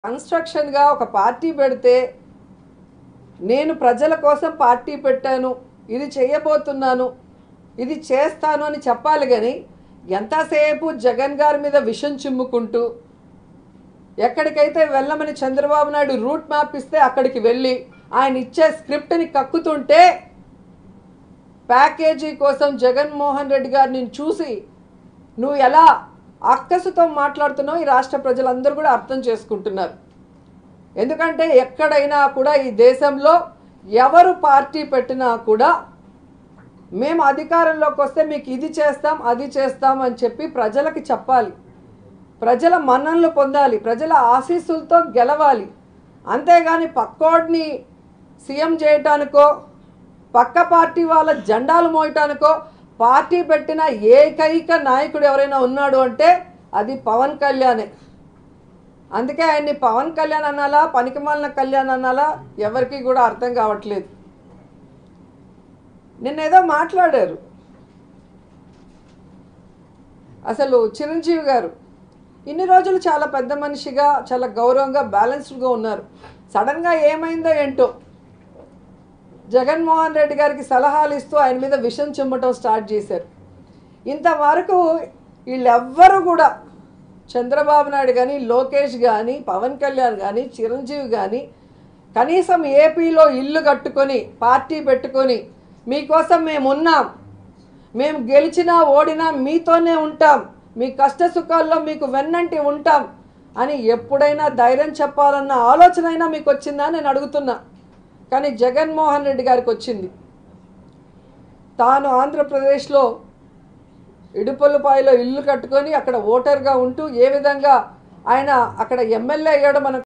కన్స్ట్రక్షన్గా ఒక పార్టీ పెడితే నేను ప్రజల కోసం పార్టీ పెట్టాను ఇది చేయబోతున్నాను ఇది చేస్తాను అని చెప్పాలి కానీ ఎంతసేపు జగన్ గారి మీద విషం చిమ్ముకుంటూ ఎక్కడికైతే వెళ్ళమని చంద్రబాబు నాయుడు రూట్ మ్యాప్ ఇస్తే అక్కడికి వెళ్ళి ఆయన ఇచ్చే స్క్రిప్ట్ని కక్కుతుంటే ప్యాకేజీ కోసం జగన్మోహన్ రెడ్డి గారిని చూసి నువ్వు ఎలా అక్కసుతో మాట్లాడుతున్నావు ఈ రాష్ట్ర ప్రజలందరూ కూడా అర్థం చేసుకుంటున్నారు ఎందుకంటే ఎక్కడైనా కూడా ఈ దేశంలో ఎవరు పార్టీ పెట్టినా కూడా మేము అధికారంలోకి వస్తే మీకు ఇది చేస్తాం అది చేస్తాం అని చెప్పి ప్రజలకి చెప్పాలి ప్రజల మన్ననలు పొందాలి ప్రజల ఆశీస్సులతో గెలవాలి అంతేగాని పక్కోడిని సీఎం చేయటానికో పక్క పార్టీ వాళ్ళ జెండాలు మోయటానికో పార్టీ పెట్టిన ఏకైక నాయకుడు ఎవరైనా ఉన్నాడు అంటే అది పవన్ కళ్యాణే అందుకే ఆయన్ని పవన్ కళ్యాణ్ అనాలా పనికిమాలిన కళ్యాణ్ అనాలా ఎవరికి కూడా అర్థం కావట్లేదు నిన్నేదో మాట్లాడారు అసలు చిరంజీవి గారు ఇన్ని రోజులు చాలా పెద్ద మనిషిగా చాలా గౌరవంగా బ్యాలెన్స్డ్గా ఉన్నారు సడన్గా ఏమైందో ఏంటో జగన్మోహన్ రెడ్డి గారికి సలహాలు ఇస్తూ ఆయన మీద విషం చిమ్మటం స్టార్ట్ చేశారు ఇంతవరకు వీళ్ళెవ్వరూ కూడా చంద్రబాబు నాయుడు కానీ లోకేష్ కానీ పవన్ కళ్యాణ్ కానీ చిరంజీవి కానీ కనీసం ఏపీలో ఇల్లు కట్టుకొని పార్టీ పెట్టుకొని మీకోసం మేము ఉన్నాం మేము గెలిచినా ఓడినా మీతోనే ఉంటాం మీ కష్ట సుఖాల్లో మీకు వెన్నంటి ఉంటాం అని ఎప్పుడైనా ధైర్యం చెప్పాలన్న ఆలోచన అయినా మీకు వచ్చిందా నేను అడుగుతున్నా కానీ జగన్మోహన్ రెడ్డి గారికి వచ్చింది తాను ఆంధ్రప్రదేశ్లో ఇడుపల్లిపాయలో ఇల్లు కట్టుకొని అక్కడ ఓటర్గా ఉంటూ ఏ విధంగా ఆయన అక్కడ ఎమ్మెల్యే అయ్యాడో మనకు